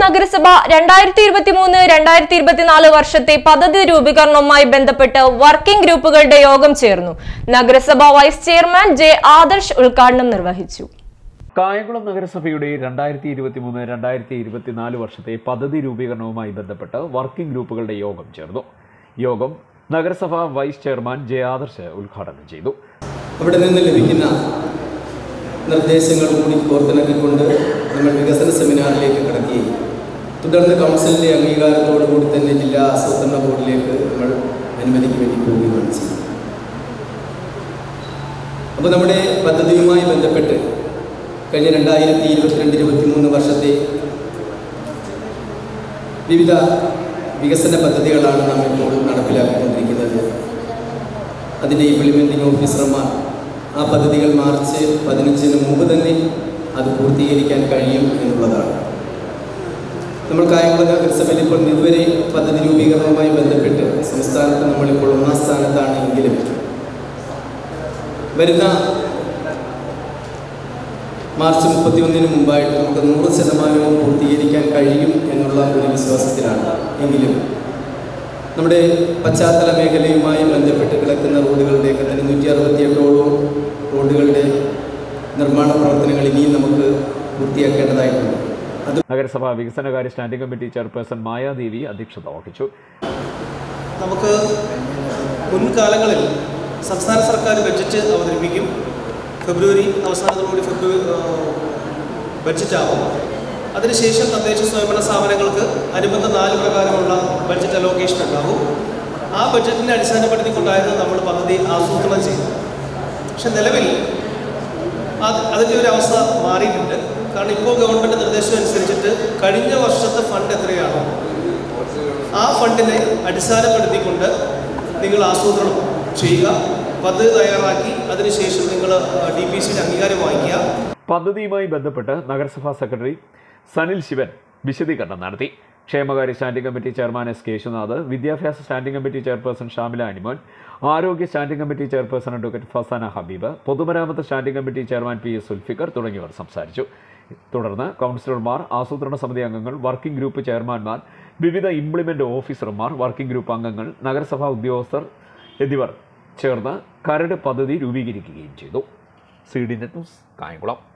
നഗരസഭ രണ്ടായിരത്തി ഇരുപത്തി മൂന്ന് രണ്ടായിരത്തി ഇരുപത്തിനാല് വർഷത്തെ പദ്ധതി രൂപീകരണവുമായി ബന്ധപ്പെട്ട് വർക്കിംഗ് ഗ്രൂപ്പുകളുടെ യോഗം ചേർന്നു നഗരസഭ വൈസ് ചെയർമാൻ ജെ ആദർശ് ഉദ്ഘാടനം നിർവഹിച്ചു കായംകുളം നഗരസഭയുടെ രണ്ടായിരത്തി ഇരുപത്തി മൂന്ന് രണ്ടായിരത്തി ഇരുപത്തിനാല് വർഷത്തെ പദ്ധതി രൂപീകരണവുമായി ബന്ധപ്പെട്ട് വർക്കിംഗ് ഗ്രൂപ്പുകളുടെ യോഗം ചേർന്നു യോഗം നഗരസഭ വൈസ് ചെയർമാൻ ജെ ആദർശ് ഉദ്ഘാടനം ചെയ്തു അവിടെ നിന്ന് ലഭിക്കുന്ന നിർദ്ദേശങ്ങൾ കൂടി കോർത്തിണക്കിക്കൊണ്ട് നമ്മൾ വികസന സെമിനാറിലേക്ക് കടക്കുകയും തുടർന്ന് കൗൺസിലിൻ്റെ അംഗീകാരത്തോടു കൂടി തന്നെ ജില്ലാ ആസൂത്രണ ബോർഡിലേക്ക് നമ്മൾ അനുമതിക്ക് വേണ്ടി പോവുകയാണ് ചെയ്യുന്നത് അപ്പോൾ നമ്മുടെ പദ്ധതിയുമായി ബന്ധപ്പെട്ട് കഴിഞ്ഞ രണ്ടായിരത്തി ഇരുപത്തിരണ്ട് ഇരുപത്തി മൂന്ന് വർഷത്തെ വിവിധ വികസന പദ്ധതികളാണ് നാം ഇപ്പോൾ നടപ്പിലാക്കിക്കൊണ്ടിരിക്കുന്നത് അതിൻ്റെ ഇംപ്ലിമെൻറ്റിംഗ് ഓഫീസർമാർ ആ പദ്ധതികൾ മാർച്ച് പതിനഞ്ചിന് മുമ്പ് തന്നെ അത് പൂർത്തീകരിക്കാൻ കഴിയും എന്നുള്ളതാണ് നമ്മൾ കായംകുളം നഗരസഭയിൽ ഇപ്പോൾ ഇതുവരെ പദ്ധതി രൂപീകരണവുമായി ബന്ധപ്പെട്ട് സംസ്ഥാനത്ത് നമ്മളിപ്പോൾ ഒന്നാം സ്ഥാനത്താണ് എങ്കിലും വരുന്ന മാർച്ച് മുപ്പത്തിയൊന്നിന് മുമ്പായിട്ട് നമുക്ക് നൂറ് ശതമാനവും പൂർത്തീകരിക്കാൻ കഴിയും എന്നുള്ള ഒരു വിശ്വാസത്തിലാണ് എങ്കിലും നമ്മുടെ പശ്ചാത്തല മേഖലയുമായി ബന്ധപ്പെട്ട് കിടക്കുന്ന റോഡുകളുടെയൊക്കെ തന്നെ നൂറ്റി അറുപത്തിയെട്ടോളം റോഡുകളുടെ നിർമ്മാണ പ്രവർത്തനങ്ങൾ ഇനിയും നമുക്ക് പൂർത്തിയാക്കേണ്ടതായിട്ടുണ്ട് അത് നഗരസഭ വികസനകാര്യ സ്റ്റാൻഡിംഗ് കമ്മിറ്റി ചെയർപേഴ്സൺ മായാദേവി അധ്യക്ഷത വഹിച്ചു നമുക്ക് മുൻകാലങ്ങളിൽ സംസ്ഥാന സർക്കാർ ബഡ്ജറ്റ് അവതരിപ്പിക്കും ഫെബ്രുവരി അവസാനത്തോടുകൂടി ഫെബ്രുവരി ബഡ്ജറ്റാവും അതിനുശേഷം തദ്ദേശ സ്വയംഭരണ സ്ഥാപനങ്ങൾക്ക് അനുബന്ധ നാല് പ്രകാരമുള്ള ബഡ്ജറ്റ് അലോക്കേഷൻ ഉണ്ടാവും ആ ബഡ്ജറ്റിനെ അടിസ്ഥാനപ്പെടുത്തിക്കൊണ്ടായിരുന്നു നമ്മൾ പദ്ധതി ആസൂത്രണം ചെയ്തത് പക്ഷെ നിലവിൽ അത് അതിൻ്റെ ഒരു അവസ്ഥ മാറിയിട്ടുണ്ട് കാരണം ഇപ്പോൾ ഗവൺമെൻറ് നിർദ്ദേശം അനുസരിച്ചിട്ട് കഴിഞ്ഞ വർഷത്തെ ഫണ്ട് എത്രയാണോ ആ ഫണ്ടിനെ അടിസ്ഥാനപ്പെടുത്തിക്കൊണ്ട് നിങ്ങൾ ആസൂത്രണം ചെയ്യുക പദ്ധതി തയ്യാറാക്കി അതിനുശേഷം നിങ്ങൾ ഡി പി സിയുടെ അംഗീകാരം വാങ്ങിക്കുക പദ്ധതിയുമായി ബന്ധപ്പെട്ട് നഗരസഭാ സെക്രട്ടറി സനിൽ ശിവൻ വിശദീകരണം നടത്തി ക്ഷേമകാര്യ standing committee chairman S Keshunath വിദ്യാഭ്യാസ standing committee chairperson Shamila Animon ആരോഗ്യ standing committee chairperson advocate Fasana Habeeb പൊതുമരാമത്ത് standing committee chairman P S Sulfikar തുടങ്ങിയവർ സംസാരിച്ചു തുടർന്ന് കൗൺസിലർമാർ ആസൂത്രണ സമിതി അംഗങ്ങൾ വർക്കിംഗ് ഗ്രൂപ്പ് ചെയർമാൻമാർ വിവിധ ഇംപ്ലിമെന്റ് ഓഫീസർമാർ വർക്കിംഗ് ഗ്രൂപ്പ് അംഗങ്ങൾ നഗരസഭാ ഉദ്യോഗസ്ഥർ എന്നിവർ ചേർന്ന് കരട് പദ്ധതി രൂപീകരിക്കുകയും ചെയ്തു C D net news Kayamkulam